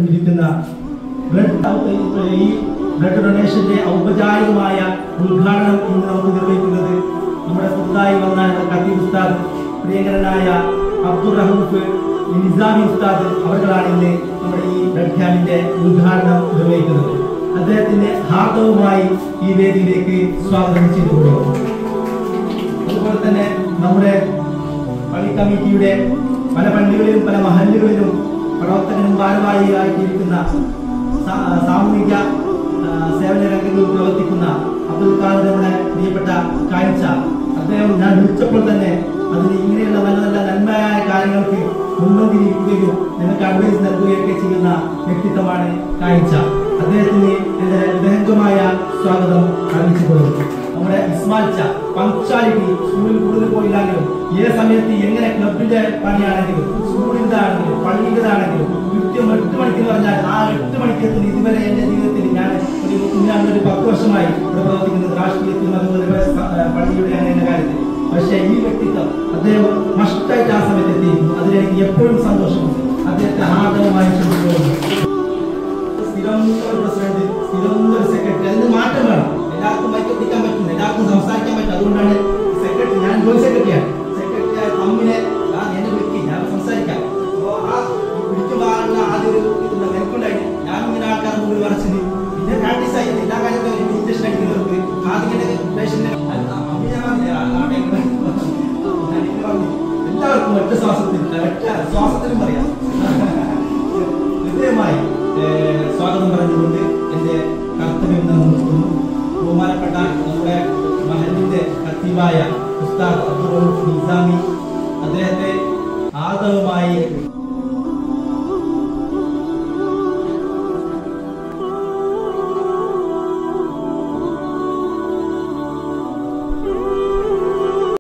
നടന്നുകൊണ്ടിരിക്കുന്ന ബ്ലഡ് ഈ ബ്ലഡ് ഡൊണേഷന്റെ ഔപചാരികമായ ഉദ്ഘാടനം ഇന്ന് നമുക്ക് നിർവഹിക്കുന്നത് നമ്മുടെ പുതുതായി വന്ന കത്തീബ് ഉസ്താദ് പ്രിയങ്കരനായ അബ്ദുൾ റഹൂഫ് നിസാമി ഉസ്താദ് അവർകളാണ് ഇന്ന് നമ്മുടെ ഈ ബ്ലഡ് ക്യാമ്പിന്റെ ഉദ്ഘാടനം നിർവഹിക്കുന്നത് അദ്ദേഹത്തിന്റെ ഹാർദവുമായി ഈ വേദിയിലേക്ക് സ്വാഗതം ചെയ്തുകൊള്ളുന്നു അതുപോലെ തന്നെ നമ്മുടെ പള്ളി കമ്മിറ്റിയുടെ പല പള്ളികളിലും പല മഹല്ലുകളിലും പ്രവർത്തകനും ഭാരവാഹിയായിട്ടിരിക്കുന്ന സാ- സാമൂഹിക ആ, സേവന രംഗങ്ങളിൽ പ്രവർത്തിക്കുന്ന അബ്ദുൽ ഖാദർ നമ്മുടെ പ്രിയപ്പെട്ട കാഴ്ച അദ്ദേഹം ഞാൻ വിളിച്ചപ്പോൾ തന്നെ അതിന് ഇങ്ങനെയുള്ള നല്ല നല്ല നന്മയായ കാര്യങ്ങൾക്ക് മുൻപന്തിരിക്കുകയും നിങ്ങൾക്ക് അഡ്വൈസ് നൽകുകയൊക്കെ ചെയ്യുന്ന വ്യക്തിത്വമാണ് കാഴ്ച അദ്ദേഹത്തിന് എന്റെ വിദഗ്ധമായ സ്വാഗതം അറിയിച്ചുകൊള്ളുന്നു നമ്മുടെ ഇസ്മാൽച്ച പങ്ക്ച്വാലിറ്റി സ്കൂളിൽ കൂടുതൽ പോയില്ലെങ്കിലും ഏത് സമയത്ത് എങ്ങനെ ക്ലബിന്റെ പണിയാണെങ്കിലും സ്കൂളിന്റെ ആണെങ്കിലും പള്ളിയുടേതാണെങ്കിലും കൃത്യം എട്ട് മണിക്ക് എന്ന് പറഞ്ഞാൽ ആ എട്ട് മണിക്കത്തിന് ഇതുവരെ എന്റെ ജീവിതത്തിൽ ഞാൻ ഒരു ഞാൻ ഒരു പത്ത് വർഷമായി ഇവിടെ പ്രവർത്തിക്കുന്നത് രാഷ്ട്രീയത്തിലും അതുപോലെ ഇവിടെ സ- ഏഹ് പള്ളിയുടെ അങ്ങനെ കാര്യത്തിൽ പക്ഷേ ഈ വ്യക്തിത്വം അദ്ദേഹം മസ്റ്റായിട്ട് ആ സമയത്ത് എത്തിയിരുന്നു അതിലെനിക്ക് എപ്പോഴും സന്തോഷമുണ്ട് അദ്ദേഹത്തെ ആദരമായി ക്ഷണിച്ചുകൊള്ളുന്നു സ്ഥിരം ഒരു പ്രസിഡന്റ് സ്ഥിരം ഒരു സെക്രട്ടറി അതിന് മാറ്റം വേണം എല്ലാവർക്കും മൈക്ക് പിടിക്കാൻ പറ്റും എല്ലാവർക്കും സംസാരിക്കാൻ പറ്റും അതുകൊണ്ടാണ് സെക്രട്ടറി ഞാൻ ജോയിന്റ് സെക്രട്ടറിയാണ് സെക്രട്ടറി തമ്മിലെ ആ എന്നെ വിളിക്കും ഞാൻ സംസാരിക്കാം അപ്പോൾ ആ പിടിക്കുമ്പോഴുള്ള ആദ്യം ഒരു എനിക്കുണ്ടായിട്ട് ഞാൻ ഇങ്ങനെ ആൾക്കാർ മുമ്പിൽ വരച്ചത് പിന്നെ പ്രാക്ടീസ് ആയി എല്ലാ കാര്യങ്ങളും ഇഞ്ചക്ഷൻ അടിക്കുന്നവർക്ക് ആദ്യം പേഷ്യന്റ് അമ്മ ഞാൻ പറഞ്ഞില്ലേ, ആ- ആ time ല് ഞാൻ ഇങ്ങനെ പറഞ്ഞു, എല്ലാവർക്കും ഒറ്റ ശ്വാസത്തിൽ ഒറ്റ ശ്വാസത്തിലും പറയാം ഹൃദയമായി ഏഹ്, സ്വാഗതം പറഞ്ഞുകൊണ്ട്